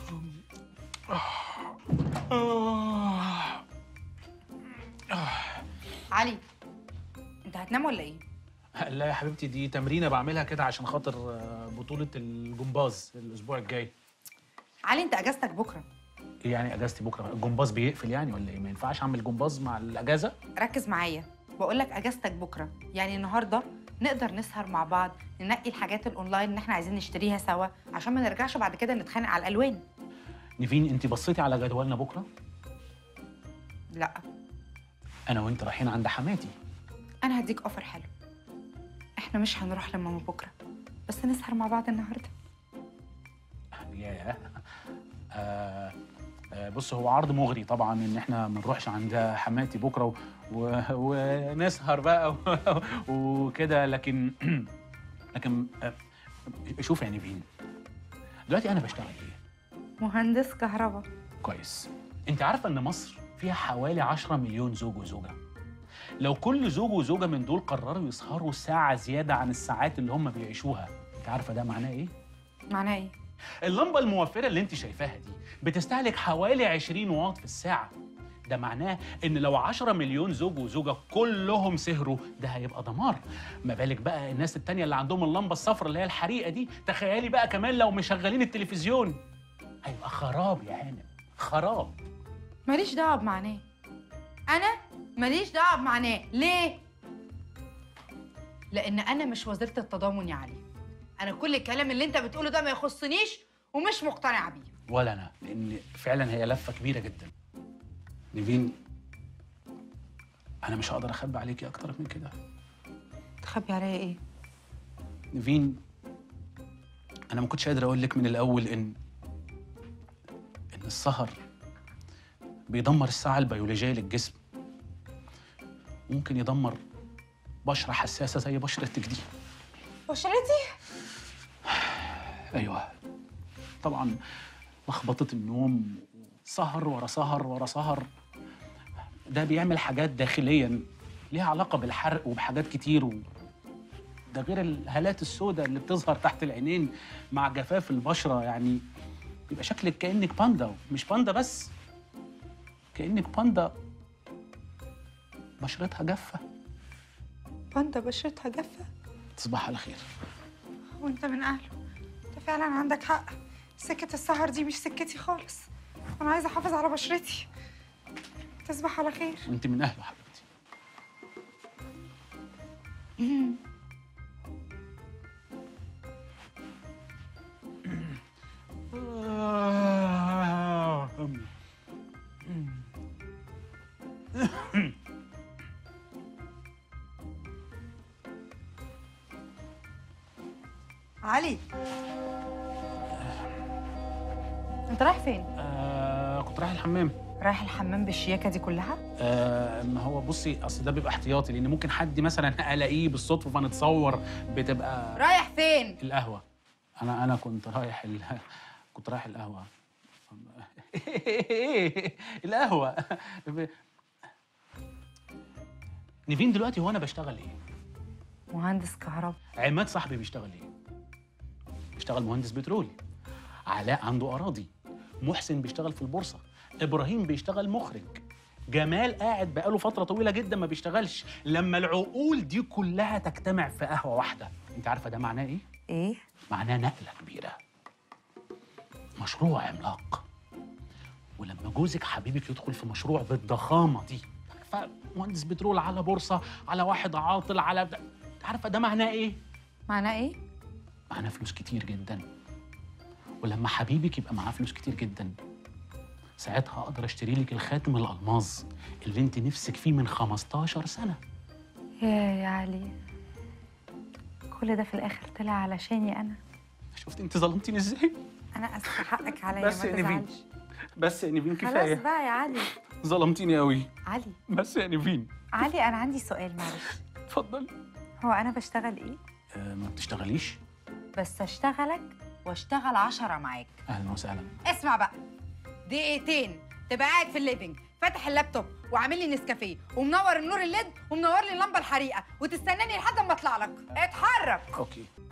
علي انت هتنام ولا ايه لا يا حبيبتي دي تمرينه بعملها كده عشان خاطر آه، بطوله الجمباز الاسبوع الجاي علي انت اجازتك بكره ايه يعني اجازتي بكره الجمباز بيقفل يعني ولا ايه ما ينفعش اعمل جمباز مع الاجازه ركز معايا بقول لك اجازتك بكره يعني النهارده نقدر نسهر مع بعض ننقي الحاجات الاونلاين اللي احنا عايزين نشتريها سوا عشان ما نرجعش بعد كده نتخانق على الالوان نيفين انت بصيتي على جدولنا بكره لا انا وانت رايحين عند حماتي انا هديك اوفر حلو احنا مش هنروح لماما بكره بس نسهر مع بعض النهارده ياه آه آه بص هو عرض مغري طبعا ان احنا ما نروحش عند حماتي بكره و... و... ونسهر بقى و... وكده لكن لكن آه شوف يا نيفين دلوقتي انا بشتغل ايه مهندس كهرباء كويس انت عارفه ان مصر فيها حوالي 10 مليون زوج وزوجه لو كل زوج وزوجه من دول قرروا يسهروا ساعه زياده عن الساعات اللي هم بيعيشوها انت عارفه ده معناه ايه معناه ايه اللمبه الموفره اللي انت شايفاها دي بتستهلك حوالي 20 واط في الساعه ده معناه ان لو 10 مليون زوج وزوجه كلهم سهروا ده هيبقى دمار ما بالك بقى الناس التانية اللي عندهم اللمبه الصفراء اللي هي الحريقه دي تخيلي بقى كمان لو مشغلين التلفزيون هيبقى خراب يا هانم خراب ماليش دعوه بمعناه انا ماليش دعوه بمعناه ليه لان انا مش وزيره التضامن يا علي انا كل الكلام اللي انت بتقوله ده ما يخصنيش ومش مقتنعه بيه ولا انا لان فعلا هي لفه كبيره جدا نيفين انا مش هقدر اخبي عليكي اكتر من كده تخبي عليا ايه نيفين انا ما كنتش قادر اقول لك من الاول ان ان السهر بيدمر الساعه البيولوجيه للجسم ممكن يدمر بشره حساسه زي بشرتك دي بشرتي ايوه طبعا لخبطه النوم سهر ورا سهر ورا سهر ده بيعمل حاجات داخليا ليها علاقه بالحرق وبحاجات كتير و... ده غير الهالات السوداء اللي بتظهر تحت العينين مع جفاف البشره يعني يبقى شكلك كانك باندا مش باندا بس كانك باندا بشرتها جافه باندا بشرتها جافه تصبح على خير وانت من اهله انت فعلا عندك حق سكه السهر دي مش سكتي خالص انا عايزه احافظ على بشرتي تصبح على خير وانت من اهله حبيبتي علي انت رايح فين آه كنت رايح الحمام رايح الحمام بالشياكه دي كلها آه ما هو بصي اصل ده بيبقى احتياطي لان ممكن حد مثلا الاقيه بالصدفه فنتصور بتبقى رايح فين القهوه انا انا كنت رايح ال... كنت رايح القهوه القهوه نيفين دلوقتي هو انا بشتغل ايه مهندس كهرباء عماد صاحبي بيشتغل ايه بيشتغل مهندس بترول علاء عنده اراضي محسن بيشتغل في البورصه ابراهيم بيشتغل مخرج جمال قاعد بقاله فتره طويله جدا ما بيشتغلش لما العقول دي كلها تجتمع في قهوه واحده انت عارفه ده معناه ايه ايه معناه نقله كبيره مشروع عملاق ولما جوزك حبيبك يدخل في مشروع بالضخامه دي فمهندس بترول على بورصه على واحد عاطل على انت عارفه ده معناه ايه معناه ايه معانا فلوس كتير جدا ولما حبيبك يبقى معاه فلوس كتير جدا ساعتها اقدر اشتري لك الخاتم الالماظ اللي انت نفسك فيه من 15 سنه يا يا علي كل ده في الاخر طلع علشاني انا شفت انت ظلمتيني ازاي انا اسفه حقك عليا بس ما يا نيفين تزعلش بس يا نيفين خلاص كفايه بقى يا علي ظلمتيني قوي علي بس يا نيفين علي انا عندي سؤال معلش اتفضلي هو انا بشتغل ايه أه ما بتشتغليش بس اشتغلك واشتغل عشرة معاك اهلا وسهلا اسمع بقى دقيقتين تبقى قاعد في الليفنج فاتح اللابتوب وعامل لي نسكافيه ومنور النور الليد ومنور لي اللمبه الحريقه وتستناني لحد ما اطلع لك اتحرك اوكي